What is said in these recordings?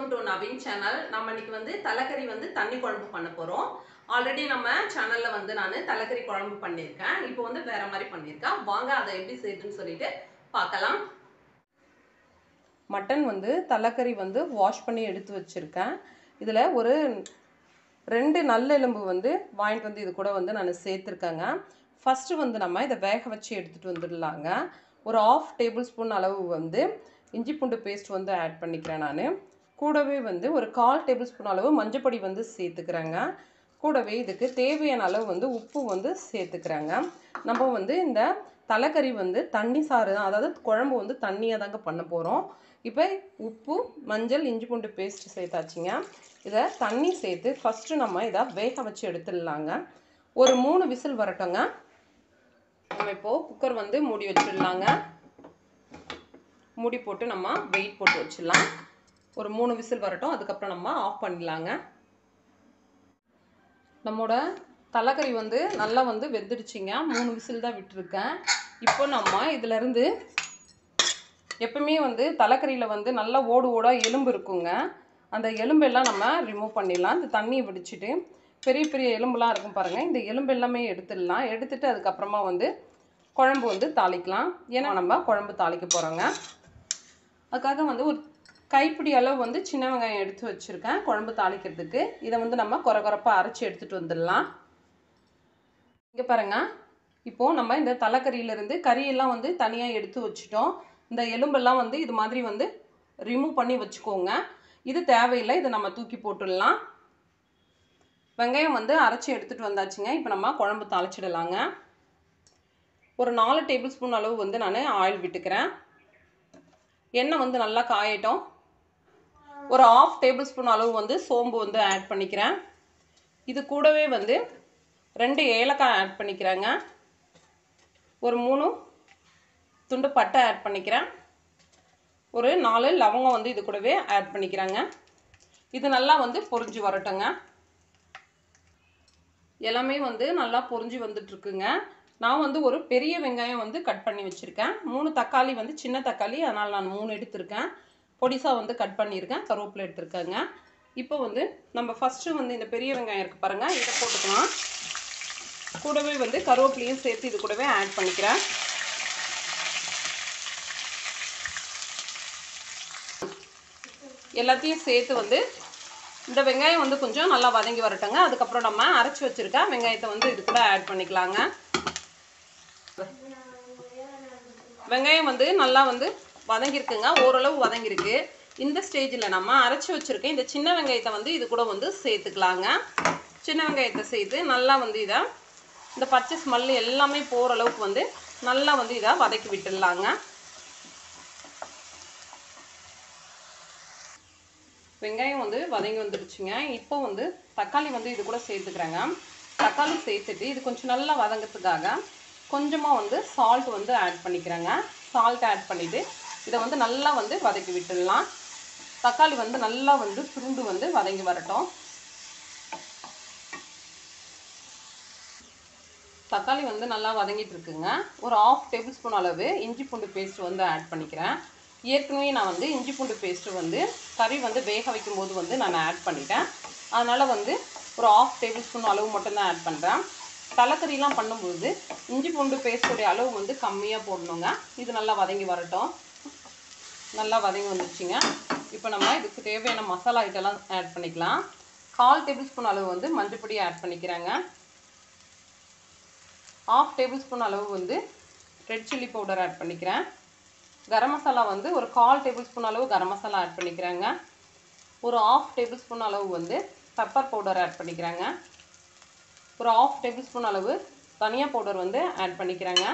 welcome to Naveen channel நம்ம இன்னைக்கு வந்து தலைக்கறி வந்து தண்ணி குழம்பு பண்ண போறோம் ஆல்ரெடி நம்ம சேனல்ல வந்து நான் தலைக்கறி குழம்பு பண்ணியிருக்கேன் இப்போ வந்து வேற மாதிரி பண்ணியிருக்கேன் வாங்க அதை எப்படி செய்யுதுன்னு சொல்லிட்டு பார்க்கலாம் மட்டன் வந்து தலைக்கறி வந்து வாஷ் பண்ணி எடுத்து வச்சிருக்கேன் இதில் ஒரு ரெண்டு நல்லெலும்பு வந்து வாங்கிட்டு வந்து இது கூட வந்து நான் சேர்த்துருக்கேங்க ஃபஸ்ட்டு வந்து நம்ம இதை வேக வச்சு எடுத்துகிட்டு வந்துடலாங்க ஒரு ஆஃப் டேபிள் ஸ்பூன் அளவு வந்து இஞ்சி பூண்டு பேஸ்ட் வந்து ஆட் பண்ணிக்கிறேன் நான் கூடவே வந்து ஒரு கால் டேபிள் ஸ்பூன் அளவு மஞ்சப்பொடி வந்து சேர்த்துக்கிறேங்க கூடவே இதுக்கு தேவையான அளவு வந்து உப்பு வந்து சேர்த்துக்கிறேங்க நம்ம வந்து இந்த தலைக்கறி வந்து தண்ணி சாறு தான் அதாவது குழம்பு வந்து தண்ணியாக தாங்க பண்ண போகிறோம் இப்போ உப்பு மஞ்சள் இஞ்சி பூண்டு பேஸ்ட் சேர்த்தாச்சுங்க இதை தண்ணி சேர்த்து ஃபஸ்ட்டு நம்ம இதை வேக வச்சு எடுத்துடலாங்க ஒரு மூணு விசில் வரட்டுங்க நம்ம இப்போது குக்கர் வந்து மூடி வச்சிடலாங்க மூடி போட்டு நம்ம வெயிட் போட்டு வச்சிடலாம் ஒரு மூணு விசில் வரட்டும் அதுக்கப்புறம் நம்ம ஆஃப் பண்ணிடலாங்க நம்மளோட தலைக்கறி வந்து நல்லா வந்து வெந்துடுச்சிங்க மூணு விசில் தான் விட்டுருக்கேன் இப்போ நம்ம இதிலேருந்து எப்பவுமே வந்து தலைக்கறியில் வந்து நல்லா ஓடு ஓடாக எலும்பு இருக்குங்க அந்த எலும்பெல்லாம் நம்ம ரிமூவ் பண்ணிடலாம் இந்த தண்ணியை வடிச்சிட்டு பெரிய பெரிய எலும்புலாம் இருக்கும் பாருங்கள் இந்த எலும்பு எல்லாமே எடுத்துடலாம் எடுத்துட்டு அதுக்கப்புறமா வந்து குழம்பு வந்து தாளிக்கலாம் ஏன்னா நம்ம குழம்பு தாளிக்க போகிறோங்க அதுக்காக வந்து ஒரு கைப்பிடி அளவு வந்து சின்ன வெங்காயம் எடுத்து வச்சுருக்கேன் குழம்பு தாளிக்கிறதுக்கு இதை வந்து நம்ம குறை குறைப்பாக அரைச்சி எடுத்துகிட்டு வந்துடலாம் இங்கே பாருங்க இப்போது நம்ம இந்த தலைக்கறியிலேருந்து கறியெல்லாம் வந்து தனியாக எடுத்து வச்சுட்டோம் இந்த எலும்பெல்லாம் வந்து இது மாதிரி வந்து ரிமூவ் பண்ணி வச்சுக்கோங்க இது தேவையில்லை இதை நம்ம தூக்கி போட்டுடலாம் வெங்காயம் வந்து அரைச்சி எடுத்துகிட்டு வந்தாச்சுங்க இப்போ நம்ம குழம்பு தாளிச்சிடலாங்க ஒரு நாலு டேபிள் ஸ்பூன் அளவு வந்து நான் ஆயில் விட்டுக்கிறேன் எண்ணெய் வந்து நல்லா காயட்டும் ஒரு ஆஃப் டேபிள் ஸ்பூன் அளவு வந்து சோம்பு வந்து ஆட் பண்ணிக்கிறேன் இது கூடவே வந்து ரெண்டு ஏலக்காய் ஆட் பண்ணிக்கிறேங்க ஒரு மூணு துண்டு பட்டை ஆட் பண்ணிக்கிறேன் ஒரு நாலு லவங்கம் வந்து இது கூடவே ஆட் பண்ணிக்கிறாங்க இது நல்லா வந்து பொரிஞ்சு வரட்டுங்க எல்லாமே வந்து நல்லா பொரிஞ்சு வந்துட்டுருக்குங்க நான் வந்து ஒரு பெரிய வெங்காயம் வந்து கட் பண்ணி வச்சுருக்கேன் மூணு தக்காளி வந்து சின்ன தக்காளி அதனால் நான் மூணு எடுத்திருக்கேன் பொடிசாக வந்து கட் பண்ணியிருக்கேன் கருவேப்பிலை எடுத்திருக்கேங்க இப்போ வந்து நம்ம ஃபஸ்ட்டு வந்து இந்த பெரிய வெங்காயம் இருக்குது பாருங்கள் இதை போட்டுக்கலாம் கூடவே வந்து கருவேப்பிலையும் சேர்த்து இது கூடவே ஆட் பண்ணிக்கிறேன் எல்லாத்தையும் சேர்த்து வந்து இந்த வெங்காயம் வந்து கொஞ்சம் நல்லா வதங்கி வரட்டுங்க அதுக்கப்புறம் நம்ம அரைச்சி வச்சுருக்க வெங்காயத்தை வந்து இது கூட ஆட் பண்ணிக்கலாங்க வெங்காயம் வந்து நல்லா வந்து வதங்கியிருக்குங்க ஓரளவு வதங்கியிருக்கு இந்த ஸ்டேஜில் நம்ம அரைச்சி வச்சுருக்க இந்த சின்ன வெங்காயத்தை வந்து இது கூட வந்து சேர்த்துக்கலாங்க சின்ன வெங்காயத்தை சேர்த்து நல்லா வந்து இதை இந்த பச்சை ஸ்மெல் எல்லாமே போகிற அளவுக்கு வந்து நல்லா வந்து இதை வதக்கி விட்டுடலாங்க வெங்காயம் வந்து வதங்கி வந்துடுச்சுங்க இப்போ வந்து தக்காளி வந்து இது கூட சேர்த்துக்கிறேங்க தக்காளி சேர்த்துட்டு இது கொஞ்சம் நல்லா வதங்கிறதுக்காக கொஞ்சமாக வந்து சால்ட் வந்து ஆட் பண்ணிக்கிறேங்க சால்ட் ஆட் பண்ணிவிட்டு இதை வந்து நல்லா வந்து வதக்கி விட்டுடலாம் தக்காளி வந்து நல்லா வந்து சுருண்டு வந்து வதங்கி வரட்டும் தக்காளி வந்து நல்லா வதங்கிட்டு இருக்குங்க ஒரு ஆஃப் டேபிள் ஸ்பூன் அளவு இஞ்சி பூண்டு பேஸ்ட் வந்து ஆட் பண்ணிக்கிறேன் ஏற்கனவே நான் வந்து இஞ்சி பூண்டு பேஸ்ட்டு வந்து கறி வந்து வேக வைக்கும் போது வந்து நான் ஆட் பண்ணிட்டேன் அதனால் வந்து ஒரு ஆஃப் டேபிள் ஸ்பூன் அளவு மட்டும்தான் ஆட் பண்ணுறேன் தலைக்கறிலாம் பண்ணும்போது இஞ்சி பூண்டு பேஸ்ட்டுடைய அளவு வந்து கம்மியாக போடணுங்க இது நல்லா வதங்கி வரட்டும் நல்லா வதங்கி வந்துருச்சுங்க இப்போ நம்ம இதுக்கு தேவையான மசாலா ஐட்டம்லாம் ஆட் பண்ணிக்கலாம் கால் டேபிள் ஸ்பூன் அளவு வந்து மஞ்சப்பொடி ஆட் பண்ணிக்கிறாங்க ஆஃப் டேபிள் ஸ்பூன் அளவு வந்து ரெட் சில்லி பவுடர் ஆட் பண்ணிக்கிறேன் கரம் மசாலா வந்து ஒரு கால் டேபிள் ஸ்பூன் அளவு கரம் மசாலா ஆட் பண்ணிக்கிறாங்க ஒரு ஆஃப் டேபிள் ஸ்பூன் அளவு வந்து பெப்பர் பவுடர் ஆட் பண்ணிக்கிறாங்க ஒரு ஆஃப் டேபிள் ஸ்பூன் அளவு தனியா பவுடர் வந்து ஆட் பண்ணிக்கிறாங்க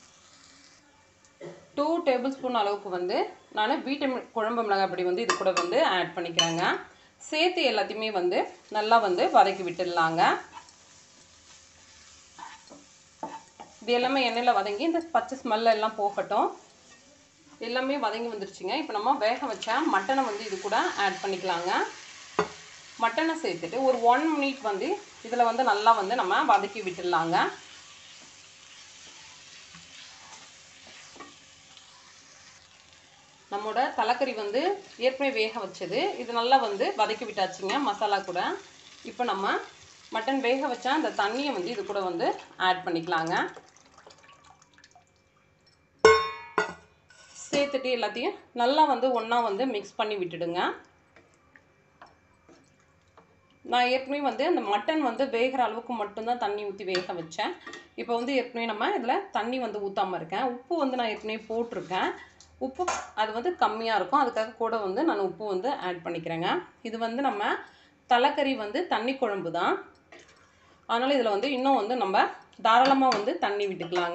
டூ டேபிள் ஸ்பூன் அளவுக்கு வந்து நான் வீட்டு குழம்பு மிளகாய் பொடி வந்து இது கூட வந்து ஆட் பண்ணிக்கிறாங்க சேர்த்து எல்லாத்தையுமே வந்து நல்லா வந்து வதக்கி விட்டுடலாங்க இது எல்லாமே எண்ணெயில் வதங்கி இந்த பச்சை ஸ்மெல் எல்லாம் போகட்டும் எல்லாமே வதங்கி வந்துருச்சுங்க இப்போ நம்ம வேக வச்ச மட்டனை வந்து இது கூட ஆட் பண்ணிக்கலாங்க மட்டனை சேர்த்துட்டு ஒரு ஒன் மினிட் வந்து இதில் வந்து நல்லா வந்து நம்ம வதக்கி விட்டுடலாங்க நம்மளோட தலைக்கறி வந்து ஏற்கனவே வேக வச்சது இது நல்லா வந்து வதக்கி விட்டாச்சுங்க மசாலா கூட இப்போ நம்ம மட்டன் வேக வச்சா அந்த தண்ணியை வந்து இது கூட வந்து ஆட் பண்ணிக்கலாங்க சேர்த்துட்டு எல்லாத்தையும் நல்லா வந்து ஒன்றா வந்து மிக்ஸ் பண்ணி விட்டுடுங்க நான் ஏற்கனவே வந்து அந்த மட்டன் வந்து வேகிற அளவுக்கு மட்டும்தான் தண்ணி ஊற்றி வேக வச்சேன் இப்போ வந்து ஏற்கனவே நம்ம இதில் தண்ணி வந்து ஊற்றாமல் இருக்கேன் உப்பு வந்து நான் ஏற்கனவே போட்டிருக்கேன் உப்பு அது வந்து கம்மியாக இருக்கும் அதுக்காக கூட வந்து நான் உப்பு வந்து ஆட் பண்ணிக்கிறேங்க இது வந்து நம்ம தலைக்கறி வந்து தண்ணி குழம்பு தான் அதனால் இதில் வந்து இன்னும் வந்து நம்ம தாராளமாக வந்து தண்ணி விட்டுக்கலாங்க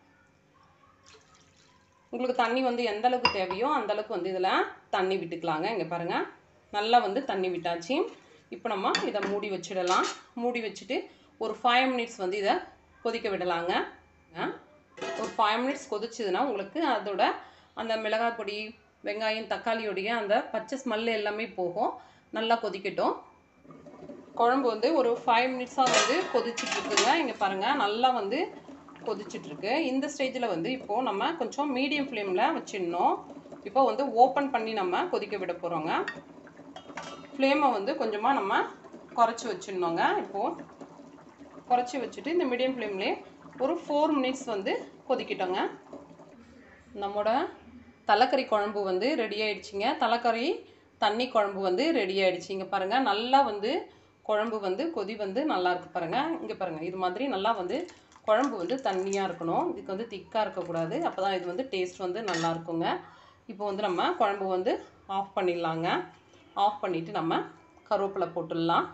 உங்களுக்கு தண்ணி வந்து எந்த அளவுக்கு தேவையோ அந்த அளவுக்கு வந்து இதில் தண்ணி விட்டுக்கலாங்க இங்கே பாருங்கள் நல்லா வந்து தண்ணி விட்டாச்சு இப்போ நம்ம இதை மூடி வச்சிடலாம் மூடி வச்சுட்டு ஒரு ஃபைவ் மினிட்ஸ் வந்து இதை கொதிக்க விடலாங்க ஒரு ஃபைவ் மினிட்ஸ் கொதிச்சதுன்னா உங்களுக்கு அதோட அந்த மிளகாய் பொடி வெங்காயம் தக்காளியோடைய அந்த பச்சை ஸ்மெல் எல்லாமே போகும் நல்லா கொதிக்கட்டும் குழம்பு வந்து ஒரு ஃபைவ் மினிட்ஸாக வந்து கொதிச்சிட்டு இருக்குங்க இங்கே பாருங்கள் நல்லா வந்து கொதிச்சிட்ருக்கு இந்த ஸ்டேஜில் வந்து இப்போது நம்ம கொஞ்சம் மீடியம் ஃப்ளேமில் வச்சிடணும் இப்போ வந்து ஓப்பன் பண்ணி நம்ம கொதிக்க விட போகிறோங்க ஃப்ளேமை வந்து கொஞ்சமாக நம்ம குறைச்சி வச்சிடணுங்க இப்போது குறைச்சி வச்சுட்டு இந்த மீடியம் ஃப்ளேம்லேயே ஒரு ஃபோர் மினிட்ஸ் வந்து கொதிக்கிட்டோங்க நம்மளோட தலைக்கறி குழம்பு வந்து ரெடி ஆயிடுச்சுங்க தலைக்கறி தண்ணி குழம்பு வந்து ரெடி ஆயிடுச்சு இங்கே பாருங்கள் நல்லா வந்து குழம்பு வந்து கொதி வந்து நல்லா இருக்கு பாருங்கள் இங்கே பாருங்கள் இது மாதிரி நல்லா வந்து குழம்பு வந்து தண்ணியாக இருக்கணும் இதுக்கு வந்து திக்காக இருக்கக்கூடாது அப்போ தான் இது வந்து டேஸ்ட் வந்து நல்லா இருக்குங்க இப்போ வந்து நம்ம குழம்பு வந்து ஆஃப் பண்ணிடலாங்க ஆஃப் பண்ணிவிட்டு நம்ம கருவேப்பிலை போட்டுடலாம்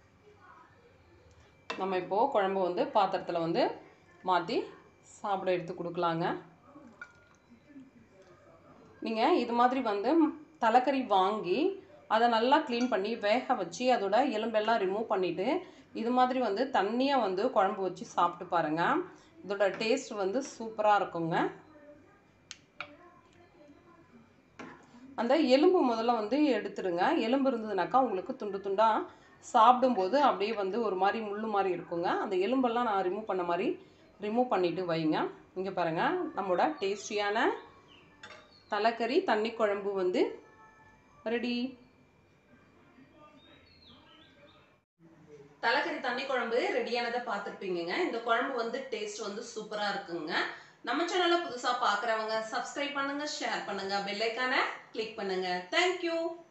நம்ம இப்போது குழம்பு வந்து பாத்திரத்தில் வந்து மாற்றி சாப்பிட எடுத்து கொடுக்கலாங்க நீங்கள் இது மாதிரி வந்து தலைக்கறி வாங்கி அதை நல்லா க்ளீன் பண்ணி வேக வச்சு அதோட எலும்பெல்லாம் ரிமூவ் பண்ணிவிட்டு இது மாதிரி வந்து தண்ணியாக வந்து குழம்பு வச்சு சாப்பிட்டு பாருங்கள் இதோட டேஸ்ட் வந்து சூப்பராக இருக்குங்க அந்த எலும்பு முதல்ல வந்து எடுத்துடுங்க எலும்பு இருந்ததுனாக்கா உங்களுக்கு துண்டு துண்டாக சாப்பிடும்போது அப்படியே வந்து ஒரு மாதிரி முள்ளு மாதிரி இருக்குங்க அந்த எலும்பெல்லாம் நான் ரிமூவ் பண்ண மாதிரி ரிமூவ் பண்ணிவிட்டு வைங்க இங்கே பாருங்கள் நம்மளோட டேஸ்டியான தலைக்கறி தண்ணி குழம்பு வந்து ரெடி தலைக்கறி தண்ணி குழம்பு ரெடியானதை பார்த்துருப்பீங்க இந்த குழம்பு வந்து டேஸ்ட் வந்து சூப்பராக இருக்குங்க நம்ம சேனலை புதுசாக பார்க்குறவங்க சப்ஸ்கிரைப் பண்ணுங்க ஷேர் பண்ணுங்க பெல்லைக்கான கிளிக் பண்ணுங்க தேங்க்யூ